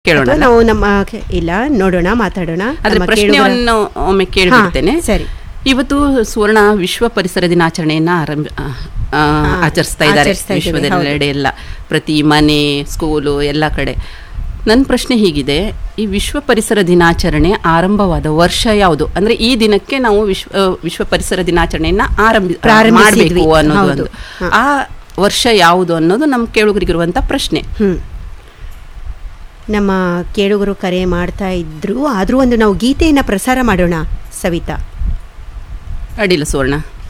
ಕೇಳೋಣ ಅಥವಾ ನಾವು ನಮ್ಮ ಕೆ- ಇಲ್ಲ ನೋಡೋಣ ಮಾತಾಡೋಣ ಅದ್ರ ನಮ್ಮ ಕೇಳುಗರ- ಪ್ರಶ್ನೆಯನ್ನು ಒಮ್ಮೆ ಕೇಳಿಬಿಡ್ತೇನೆ ಹಾ, ಸರಿ. ಇವತ್ತು ಸುವರ್ಣ ವಿಶ್ವ ಪರಿಸರ ದಿನಾಚರಣೆಯನ್ನ ಆರಂಭ ಆ, ಆ, ಆಚರಿಸ್ತಾ ಇದ್ದಾರೆ ಆಚರಿಸ್ತಾ ಇದ್ದೇವೆ, ವಿಶ್ವದೆಲ್ಲೆಡೆ ಎಲ್ಲ ಪ್ರತಿ ಮನೆ ಸ್ಕೂಲು ಎಲ್ಲ ಕಡೆ ನನ್ನ ಪ್ರಶ್ನೆ ಹೀಗಿದೆ ಈ ವಿಶ್ವ ಪರಿಸರ ದಿನಾಚರಣೆ ಆರಂಭವಾದ ವರ್ಷ ಯಾವುದು ಅಂದ್ರೆ ಈ ದಿನಕ್ಕೆ ನಾವು ವಿಶ್ವ ಆ, ವಿಶ್ವ ಪರಿಸರ ದಿನಾಚರಣೆಯನ್ನ ಆರಂಭಿ ಪ್ರಾರಂಭಿಸಿದ್ವಿ. ಮಾಡಬೇಕು ಅನ್ನೋದು ಹೌದು. ಒಂದು ಆ ವರ್ಷ ಯಾವುದು ಅನ್ನೋದು ನಮ್ಮ ಕೇಳುಗರಿಗಿರುವಂತ ಪ್ರಶ್ನೆ ಹ್ಮ್ ನಮ್ಮ ಕೇಳುಗರು ಕರೆ ಮಾಡ್ತಾ ಇದ್ರು ಆದ್ರೂ ಒಂದು ನಾವು ಗೀತೆಯನ್ನ ಪ್ರಸಾರ ಮಾಡೋಣ ಸವಿತಾ ಅಡ್ಡಿಲ್ಲ ಸುವರ್ಣ